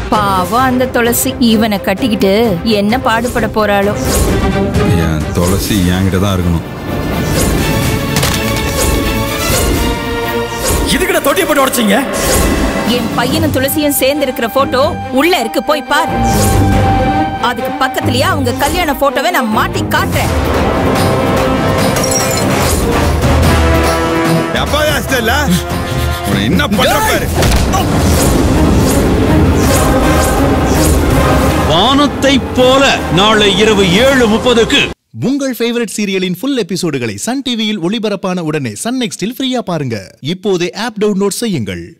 பாவம் அந்த துளசி இவனை கட்டிக்கிட்டு என்ன பாடுபட போறாளோ என் துளசி என்கிட்ட தான் இருக்கணும் இதுக்கிட்ட தொட்டியை போட்டு உடைச்சிங்க என் பையனும் துளசியும் சேர்ந்து இருக்கிற போட்டோ உள்ள இருக்கு போய் பார் அதுக்கு பக்கத்துலயே அவங்க கல்யாண போட்டோவை நான் மாட்டி காட்டுறேன் எப்பா இல்ல உன்னை என்ன பண்ற பாரு வானத்தை போல நாளை இரவு ஏழு முப்பதுக்கு உங்கள் ஃபேவரட் சீரியலின் ஃபுல் எபிசோடுகளை சன் டிவியில் ஒளிபரப்பான உடனே சன் நெக்ஸ்டில் ஃப்ரீயா பாருங்க இப்போதே ஆப் டவுன்லோட் செய்யுங்கள்